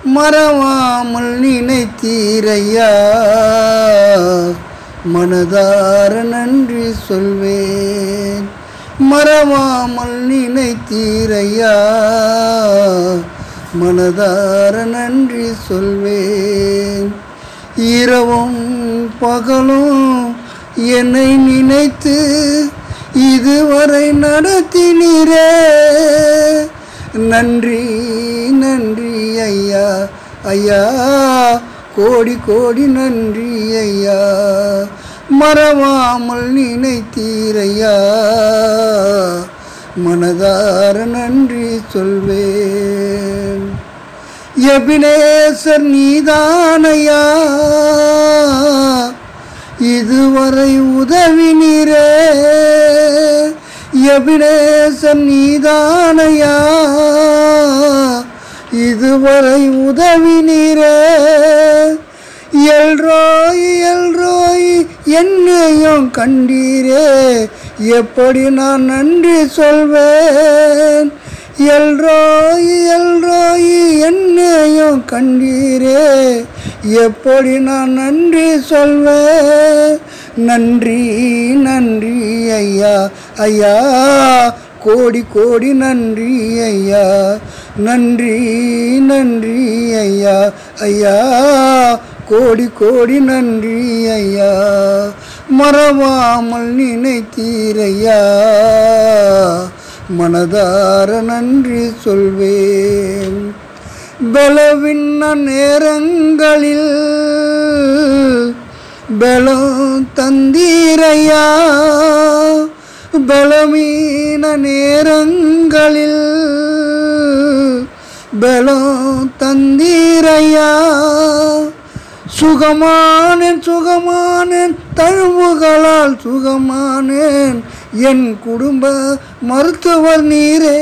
மறவாமல் நினைத்தீரையா மனதார நன்றி சொல்வேன் மறவாமல் நினைத்தீரையா மனதார நன்றி சொல்வேன் இரவும் பகலும் என்னை நினைத்து இதுவரை நடத்தினீரே நன்றி நன்றி ஐயா ஐயா கோடி கோடி நன்றி ஐயா மறவாமல் நினைத்தீரையா மனதார நன்றி சொல்வேன் எபினேசர் நீதானையா இதுவரை உதவினீரே எபினேசர் நீதானையா இதுவரை உதவினீரே எல்ரோய் எல்ரோய் என்னையும் கண்டீரே எப்படி நான் நன்றி சொல்வேன் எல்ரோய் எல்ரோய் என்னையும் கண்டீரே எப்படி நான் நன்றி சொல்வேன் நன்றி நன்றி ஐயா ஐயா கோடி கோடி நன்றி ஐயா நன்றி நன்றி ஐயா ஐயா கோடி கோடி நன்றி ஐயா மறவாமல் நினைத்தீரையா மனதார நன்றி சொல்வேன் பலவின்ன நேரங்களில் பலம் தந்தீரையா பலமீன நேரங்களில் பலம் தந்தீரையா சுகமானேன் சுகமானேன் தழுவுகளால் சுகமானேன் என் குடும்ப மருத்துவர் நீரே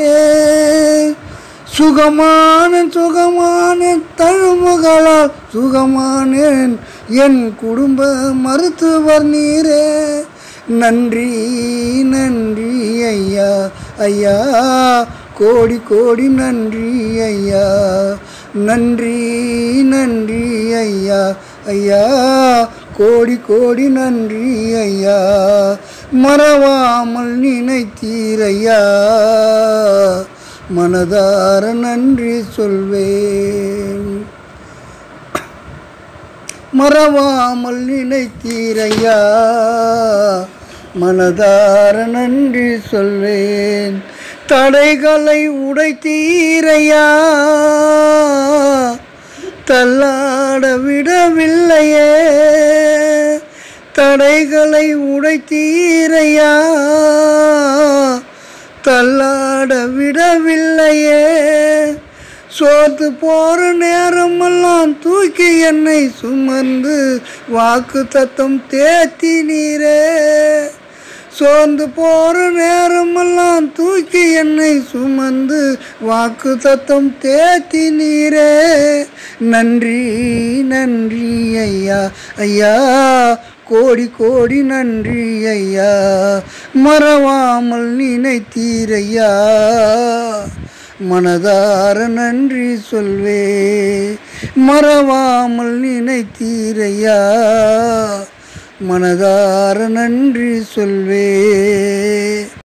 சுகமானேன் சுகமானேன் தழுவுகளால் சுகமானேன் என் குடும்ப மருத்துவர் நீரே நன்றி நன்றி ஐயா ஐயா கோடி கோடி நன்றி ஐயா நன்றி நன்றி ஐயா ஐயா கோடி கோடி நன்றி ஐயா மறவாமல் நினைத்தீரையா மனதார நன்றி சொல்வேன் மறவாமல் நினைத்தீரையா மனதார நன்றி சொல்வேன் தடைகளை உடைத்தீரையா தள்ளாட விடவில்லையே தடைகளை உடைத்தீரையா தள்ளாட விடவில்லையே சோத்து போற நேரமெல்லாம் தூக்கி என்னை சுமந்து வாக்கு தத்தம் தேத்தி நீரே சோர்ந்து போற நேரமெல்லாம் தூக்கி என்னை சுமந்து வாக்கு தத்தம் தேத்தி நீரே நன்றி நன்றி ஐயா ஐயா கோடி கோடி நன்றி ஐயா மறவாமல் நினைத்தீரையா மனதார நன்றி சொல்வே மறவாமல் நினைத்தீரையா மனதார நன்றி சொல்வே